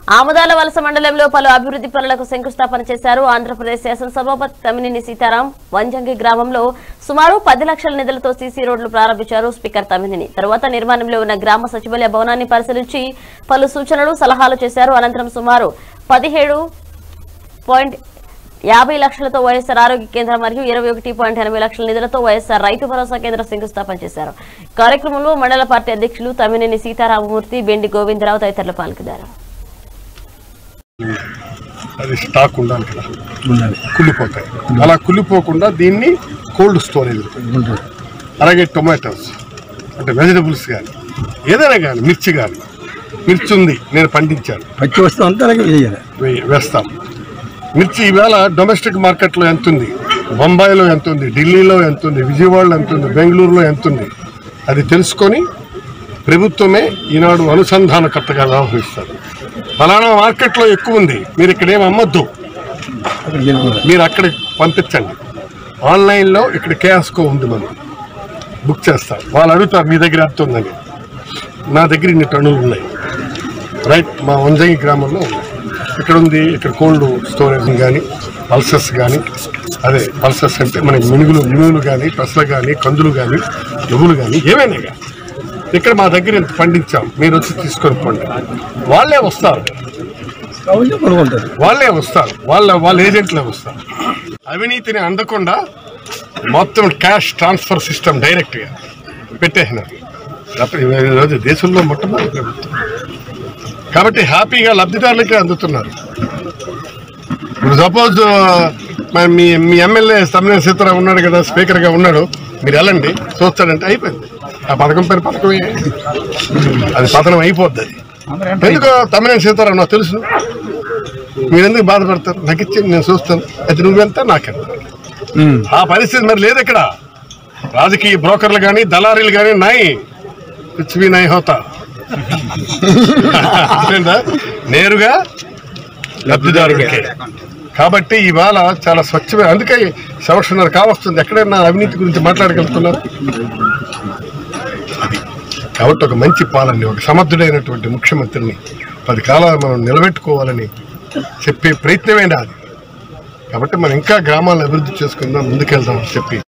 ఆముదాల వలస మండలంలో పలు అభివృద్ధి పనులకు శంకుస్థాపన చేశారు ఆంధ్రప్రదేశ్ శాసనసభాపతి తమ్మినేని సీతారాం వంజంగి గ్రామంలో సుమారు పది లక్షల నిధులతో సీసీ రోడ్లు ప్రారంభించారు స్పీకర్ తమ్మినేని తరువాత నిర్మాణంలో ఉన్న గ్రామ సచివాలయ భవనాన్ని పరిశీలించి పలు సూచనలు సలహాలు చేశారు అనంతరం సుమారు పదిహేడు పాయింట్ యాభై లక్షలతో వైఎస్ఆర్ ఆరోగ్య కేంద్రం మరియు ఇరవై ఒకటి పాయింట్ ఎనభై లక్షల నిధులతో వైఎస్ఆర్ రైతు భరోసా కేంద్రం శంకుస్థాపన చేశారు కార్యక్రమంలో మండల పార్టీ అధ్యక్షులు తమ్మినేని సీతారామమూర్తి బెండి గోవిందరావు తదితరులు పాల్గొన్నారు అది స్టాక్ ఉండాలి కదా కుళ్ళిపోతాయి అలా కుళ్ళిపోకుండా దీన్ని కోల్డ్ స్టోరేజ్ అలాగే టొమాటోస్ అంటే వెజిటబుల్స్ కానీ ఏదైనా కానీ మిర్చి కానీ మిర్చి ఉంది నేను పండించాను పచ్చి వస్తువు అంతా అలాగే చేయాలి వే- వేస్తాం మిర్చి ఈవేళ డొమెస్టిక్ మార్కెట్లో ఎంత ఉంది బొంబాయిలో ఎంత ఉంది ఢిల్లీలో ఎంత ఉంది విజయవాడలో ఎంత ఉంది బెంగళూరులో ఎంత ఉంది అది తెలుసుకొని ప్రభుత్వమే ఈనాడు అనుసంధానకర్తగా వ్యవహరిస్తారు ఫలానా మార్కెట్లో ఎక్కువ ఉంది మీరు ఇక్కడ ఏం అమ్మొద్దు అక్కడ చేరుకోవాలి మీరు అక్కడికి పంపించండి ఆన్లైన్లో ఇక్కడ కేఎస్కో ఉంది మనం బుక్ చేస్తారు వాళ్ళు అడుగుతారు మీ దగ్గర ఎంత ఉందని నా దగ్గర ఇన్ని టన్నులు ఉన్నాయి రైట్ మా వంజంగి గ్రామంలో ఉన్నాయి ఇక్కడ ఉంది ఇక్కడ కోల్డ్ స్టోరేజ్ కానీ పల్సెస్ కానీ అదే పల్సెస్ అంటే మనకి మినుగులు మినుగులు కానీ పెసలు కానీ కందులు కానీ నువ్వులు కానీ ఏవైనా కానీ ఇక్కడ మా దగ్గర ఇంత పండించాం మీరు వచ్చి తీసుకొని పోండి వాళ్ళే వస్తారు కావాలి కొనుక్కుంటారు వాళ్ళే వస్తారు వాళ్ళ వాళ్ళ ఏజెంట్లే వస్తారు అవినీతిని అందకుండా మొత్తం క్యాష్ ట్రాన్స్ఫర్ సిస్టమ్ డైరెక్ట్గా పెట్టేసినారు అప్పుడు ఈరోజు దేశంలో మొట్టమొదటి ప్రభుత్వం కాబట్టి హ్యాపీగా లబ్ధిదారులకే అందుతున్నారు ఇప్పుడు సపోజ్ మరి మీ మీ ఎమ్మెల్యే తమ్మినేని సీతారాం ఉన్నాడు కదా స్పీకర్గా ఉన్నాడు మీరు వెళ్ళండి చూస్తాడంటే అయిపోయింది ఆ పథకం పేరు పథకమే అది పతనం అయిపోద్ది అది ఎందుకో తమ్మినేని సీతారాం నాకు తెలుసు మీరెందుకు బాధపడతారు నాకు ఇచ్చి నేను చూస్తాను అది నువ్వెంత నాకెంత ఆ పరిస్థితి మరి లేదు ఇక్కడ రాజకీయ బ్రోకర్లు కానీ దళారీలు కానీ నాయి కుచ్ భీ నై హోతా అర్థమైందా? నేరుగా లబ్ధిదారుడికే కాబట్టి ఇవాళ చాలా స్వచ్ఛమైన అందుకే సంవత్సరంన్నర కావస్తుంది ఎక్కడైనా అవినీతి గురించి మాట్లాడగలుగుతున్నారు అది కాబట్టి ఒక మంచి పాలన ఒక సమర్థుడైనటువంటి ముఖ్యమంత్రిని పది కాలాలు మనం నిలబెట్టుకోవాలని చెప్పే ప్రయత్నమే నాది కాబట్టి మనం ఇంకా గ్రామాలను అభివృద్ధి చేసుకుందాం ముందుకెళ్దాం అని చెప్పి